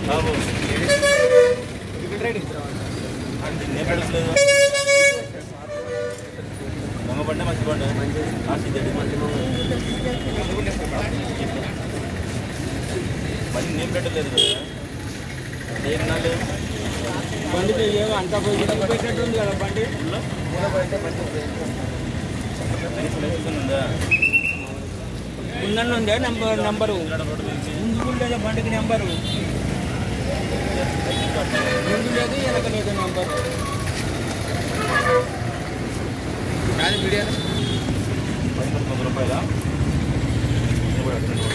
బాబు నేను పెట్టలేదు దొంగ పండే మంచి పండే ఆశ తెడి మంచి పని నేను పెట్టలేదు కదా ఏం నాలు బండి ఏమో అంతా పోయి పెట్టినట్టుంది కదా బండి ఉందా ఉందండి ఉందే నంబర్ నంబరు ముందు లేదా బండికి నెంబరు ముందు లేదు వెనక లేదు నంబరు పది పదకొండు రూపాయలా ఇది కూడా అట్లనే.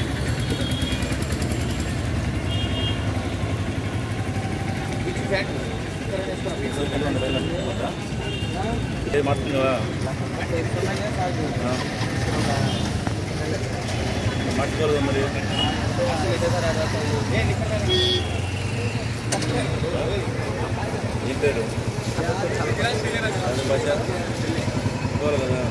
ఏది మాట్లాడుతున్నావా మాట్లాడదు మరి ఏం పేరు అదే భాష పోవాలి కదా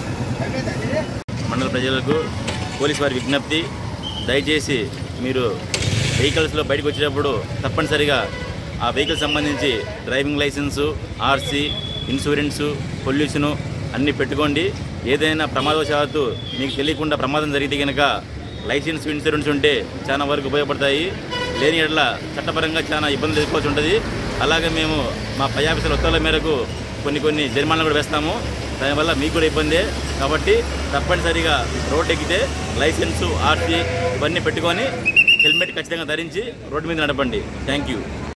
మండల ప్రజలకు పోలీస్ వారి విజ్ఞప్తి దయచేసి మీరు వెహికల్స్లో బయటకు వచ్చేటప్పుడు తప్పనిసరిగా ఆ వెహికల్ సంబంధించి driving licence RC insurance pollution అన్నీ పెట్టుకోండి ఏదైనా ప్రమాదవశాత్తు మీకు తెలియకుండా ప్రమాదం జరిగితే కనుక లైసెన్స్ ఇన్సూరెన్స్ ఉంటే చాలా వరకు ఉపయోగపడతాయి లేని ఎడల చట్టపరంగా చాలా ఇబ్బందులు ఎదుర్కోవాల్సి ఉంటుంది అలాగే మేము మా పై ఆఫీసర్ ఉత్తర్వుల మేరకు కొన్ని కొన్ని జరిమానాలు కూడా వేస్తాము దానివల్ల మీకు కూడా ఇబ్బందే కాబట్టి తప్పనిసరిగా రోడ్ ఎక్కితే లైసెన్సు ఆర్సీ ఇవన్నీ పెట్టుకొని హెల్మెట్ ఖచ్చితంగా ధరించి రోడ్డు మీద నడపండి థ్యాంక్ యూ